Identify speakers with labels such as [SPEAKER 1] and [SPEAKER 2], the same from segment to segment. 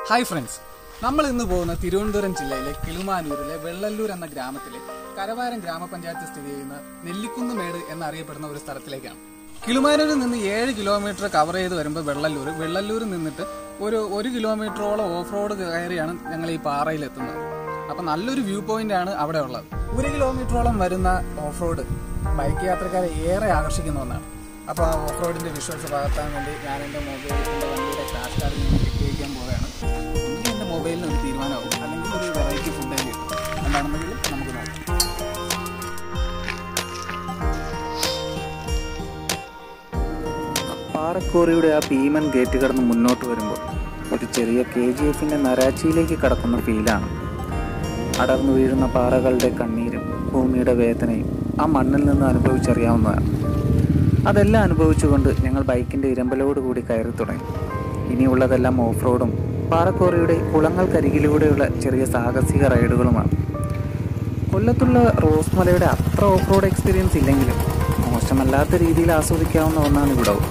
[SPEAKER 1] hi friends നമ്മൾ ഇന്ന് പോകുന്ന തിരുവനന്തപുരം ജില്ലയിലെ കിളുമാനൂരിലെ വെള്ളല്ലൂർ എന്ന ഗ്രാമത്തിലെ കരവാരം ഗ്രാമപഞ്ചായത്ത് സ്ഥിതി ചെയ്യുന്ന നെല്ലിക്കുന്നുമേട് എന്നറിയപ്പെടുന്ന ഒരു സ്ഥലത്തിലേക്കാണ് കിളുമാനൂരിൽ നിന്ന് ഏഴ് കിലോമീറ്റർ കവർ ചെയ്ത് വരുമ്പോൾ വെള്ളല്ലൂർ വെള്ളല്ലൂരിൽ നിന്നിട്ട് ഒരു ഒരു കിലോമീറ്ററോളം ഓഫ് റോഡ് കയറിയാണ് ഞങ്ങൾ ഈ പാറയിൽ എത്തുന്നത് അപ്പം നല്ലൊരു വ്യൂ പോയിന്റ് ആണ് അവിടെ ഉള്ളത് ഒരു കിലോമീറ്ററോളം വരുന്ന ഓഫ് റോഡ് ബൈക്ക് യാത്രക്കാരെ ഏറെ ആകർഷിക്കുന്ന ഒന്നാണ് അപ്പോൾ ആ ഓഫ് റോഡിന്റെ വിഷ്വൽസ് പകർത്താൻ വേണ്ടി ഞാൻ എൻ്റെ മൊബൈലിൽ എൻ്റെ വണ്ടിയുടെ ക്രാഷ് കാർഡിൽ നിന്ന് കിട്ടിയിരിക്കാൻ പോവുകയാണ് ഒന്നുകിൽ എൻ്റെ മൊബൈലിന് ഒരു തീരുമാനമാവും അല്ലെങ്കിൽ ഒരു വെറൈറ്റി ഫുഡ് കിട്ടും എന്താണെന്നെങ്കിലും നമുക്ക് നോക്കാം
[SPEAKER 2] പാറക്കോറിയുടെ ആ ഭീമൻ ഗേറ്റ് കടന്ന് മുന്നോട്ട് വരുമ്പോൾ ഒരു ചെറിയ കെ ജി എഫിൻ്റെ നരാച്ചിയിലേക്ക് കടക്കുന്ന ഫീലാണ് അടർന്നു വീഴുന്ന പാറകളുടെ കണ്ണീരും ഭൂമിയുടെ വേദനയും ആ മണ്ണിൽ നിന്ന് അനുഭവിച്ചറിയാവുന്നതാണ് അതെല്ലാം അനുഭവിച്ചുകൊണ്ട് ഞങ്ങൾ ബൈക്കിൻ്റെ ഇരമ്പലോട് കൂടി കയറി തുടങ്ങി ഇനിയുള്ളതെല്ലാം ഓഫ് റോഡും പാറക്കോറിയുടെ കുളങ്ങൾക്കരികിലൂടെയുള്ള ചെറിയ സാഹസിക റൈഡുകളുമാണ് കൊല്ലത്തുള്ള റോസ് മലയുടെ അത്ര ഓഫ് റോഡ് എക്സ്പീരിയൻസ് ഇല്ലെങ്കിലും മോശമല്ലാത്ത രീതിയിൽ ആസ്വദിക്കാവുന്ന ഒന്നാണ് ഇവിടവും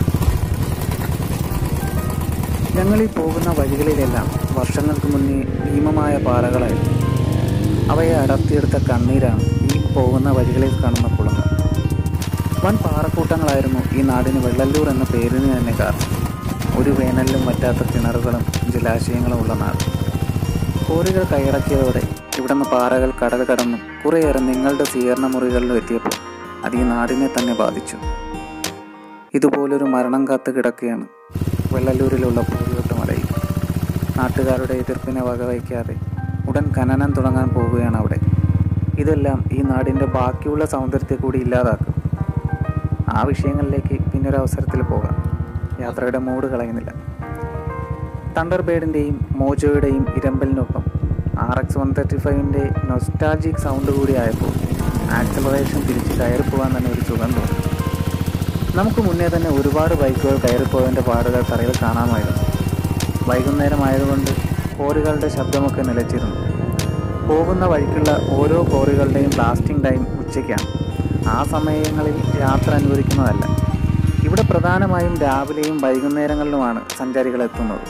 [SPEAKER 2] ഞങ്ങൾ ഈ പോകുന്ന വഴികളിലെല്ലാം വർഷങ്ങൾക്ക് മുന്നേ ഭീമമായ പാറകളായിരുന്നു അവയെ അടർത്തിയെടുത്ത കണ്ണീരാണ് ഈ പോകുന്ന വഴികളിൽ കാണുന്ന കുളങ്ങൾ വൻ പാറക്കൂട്ടങ്ങളായിരുന്നു ഈ നാടിന് വെള്ളല്ലൂർ എന്ന പേരിന് തന്നെ കാരണം ഒരു വേനലിലും പറ്റാത്ത കിണറുകളും ജലാശയങ്ങളും ഉള്ള നാട് കോറികൾ കൈയടക്കിയതോടെ ഇവിടുന്ന് പാറകൾ കടൽ കടന്നും കുറേയേറെ നിങ്ങളുടെ സ്വീകരണ മുറികളിലും എത്തിയപ്പോൾ അത് ഈ നാടിനെ തന്നെ ബാധിച്ചു ഇതുപോലൊരു മരണം കാത്ത് കിടക്കുകയാണ് വെള്ളല്ലൂരിലുള്ള പൂരിവട്ട് മലയിൽ നാട്ടുകാരുടെ എതിർപ്പിനെ വകവയ്ക്കാതെ ഉടൻ ഖനനം തുടങ്ങാൻ പോവുകയാണ് അവിടെ ഇതെല്ലാം ഈ നാടിൻ്റെ ബാക്കിയുള്ള സൗന്ദര്യത്തെ കൂടി ഇല്ലാതാക്കും ആ വിഷയങ്ങളിലേക്ക് പിന്നൊരു അവസരത്തിൽ പോകാം യാത്രയുടെ മൂഡ് കളയുന്നില്ല തണ്ടർബേഡിൻ്റെയും മോജോയുടെയും ഇരമ്പലിനൊപ്പം ആർ എക്സ് വൺ തേർട്ടി ഫൈവിൻ്റെ നൊസ്റ്റാൾജിക് സൗണ്ട് കൂടി ആയപ്പോൾ ആക്സലറേഷൻ തിരിച്ച് കയറി പോകാൻ തന്നെ ഒരു സുഖം തോന്നി നമുക്ക് മുന്നേ തന്നെ ഒരുപാട് ബൈക്കുകൾ കയറിപ്പോയതിൻ്റെ പാടുകൾ തറയിൽ കാണാമായിരുന്നു വൈകുന്നേരം ആയതുകൊണ്ട് കോറികളുടെ ശബ്ദമൊക്കെ നിലച്ചിരുന്നു പോകുന്ന വഴിക്കുള്ള ഓരോ കോറികളുടെയും ബ്ലാസ്റ്റിംഗ് ടൈം ഉച്ചയ്ക്കാണ് ആ സമയങ്ങളിൽ യാത്ര അനുവദിക്കുന്നതല്ല ഇവിടെ പ്രധാനമായും രാവിലെയും വൈകുന്നേരങ്ങളിലുമാണ് സഞ്ചാരികൾ എത്തുന്നത്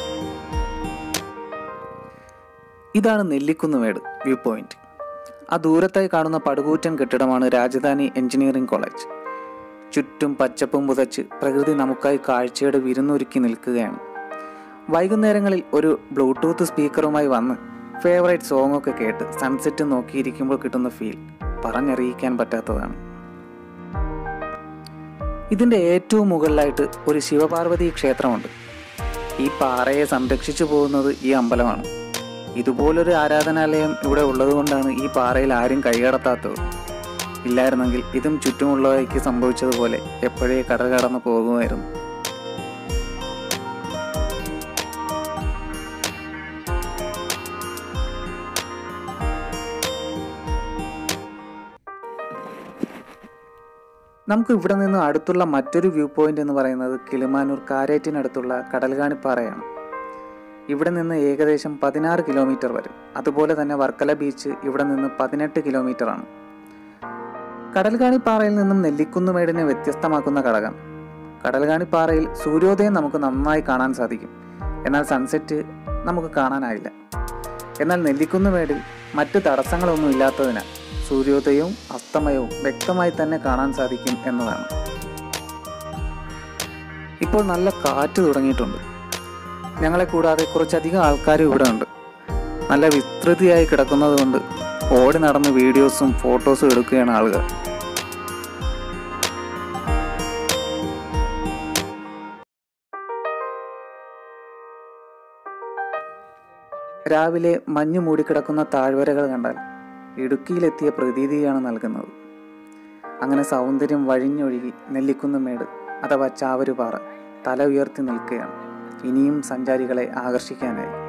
[SPEAKER 2] ഇതാണ് നെല്ലിക്കുന്നുമേട് വ്യൂ പോയിന്റ് ആ ദൂരത്തായി കാണുന്ന പടുകൂറ്റൻ കെട്ടിടമാണ് രാജധാനി എഞ്ചിനീയറിംഗ് കോളേജ് ചുറ്റും പച്ചപ്പും പുതച്ച് പ്രകൃതി നമുക്കായി കാഴ്ചയുടെ വിരുന്നൊരുക്കി നിൽക്കുകയാണ് വൈകുന്നേരങ്ങളിൽ ഒരു ബ്ലൂടൂത്ത് സ്പീക്കറുമായി വന്ന് ഫേവറേറ്റ് സോങ് ഒക്കെ കേട്ട് സൺസെറ്റ് നോക്കിയിരിക്കുമ്പോൾ കിട്ടുന്ന ഫീൽ പറഞ്ഞറിയിക്കാൻ പറ്റാത്തതാണ് ഇതിൻ്റെ ഏറ്റവും മുകളിലായിട്ട് ഒരു ശിവപാർവതി ക്ഷേത്രമുണ്ട് ഈ പാറയെ സംരക്ഷിച്ചു പോകുന്നത് ഈ അമ്പലമാണ് ഇതുപോലൊരു ആരാധനാലയം ഇവിടെ ഉള്ളതുകൊണ്ടാണ് ഈ പാറയിൽ ആരും കൈകടത്താത്തത് ഇല്ലായിരുന്നെങ്കിൽ ഇതും ചുറ്റുമുള്ളവയ്ക്ക് സംഭവിച്ചതുപോലെ എപ്പോഴേ കടൽ കടന്നു പോകുമായിരുന്നു നമുക്ക് ഇവിടെ നിന്ന് അടുത്തുള്ള മറ്റൊരു വ്യൂ പോയിന്റ് എന്ന് പറയുന്നത് കിളിമാനൂർ കാരേറ്റിനടുത്തുള്ള കടൽകാണിപ്പാറയാണ് ഇവിടെ നിന്ന് ഏകദേശം പതിനാറ് കിലോമീറ്റർ വരും അതുപോലെ തന്നെ വർക്കല ബീച്ച് ഇവിടെ നിന്ന് പതിനെട്ട് കിലോമീറ്റർ ആണ് കടൽകാണിപ്പാറയിൽ നിന്നും നെല്ലിക്കുന്നുമേടിനെ വ്യത്യസ്തമാക്കുന്ന ഘടകം കടൽകാണിപ്പാറയിൽ സൂര്യോദയം നമുക്ക് നന്നായി കാണാൻ സാധിക്കും എന്നാൽ സൺസെറ്റ് നമുക്ക് കാണാനായില്ല എന്നാൽ നെല്ലിക്കുന്നുമേടിൽ മറ്റ് തടസ്സങ്ങളൊന്നും ഇല്ലാത്തതിനാൽ സൂര്യോദയവും അസ്തമയവും വ്യക്തമായി തന്നെ കാണാൻ സാധിക്കും എന്നതാണ് ഇപ്പോൾ നല്ല കാറ്റ് തുടങ്ങിയിട്ടുണ്ട് ഞങ്ങളെ കൂടാതെ കുറച്ചധികം ആൾക്കാരും ഇവിടെ ഉണ്ട് നല്ല വിസ്തൃതിയായി കിടക്കുന്നത് കൊണ്ട് ഓടി നടന്ന് വീഡിയോസും ഫോട്ടോസും എടുക്കുകയാണ് ആളുകൾ രാവിലെ മഞ്ഞു മൂടിക്കിടക്കുന്ന താഴ്വരകൾ കണ്ടാൽ ഇടുക്കിയിലെത്തിയ പ്രതീതിയാണ് നൽകുന്നത് അങ്ങനെ സൗന്ദര്യം വഴിഞ്ഞൊഴുകി നെല്ലിക്കുന്നുമേട് അഥവാ ചാവരുപാറ തല ഉയർത്തി നിൽക്കുകയാണ് ഇനിയും സഞ്ചാരികളെ ആകർഷിക്കാനായി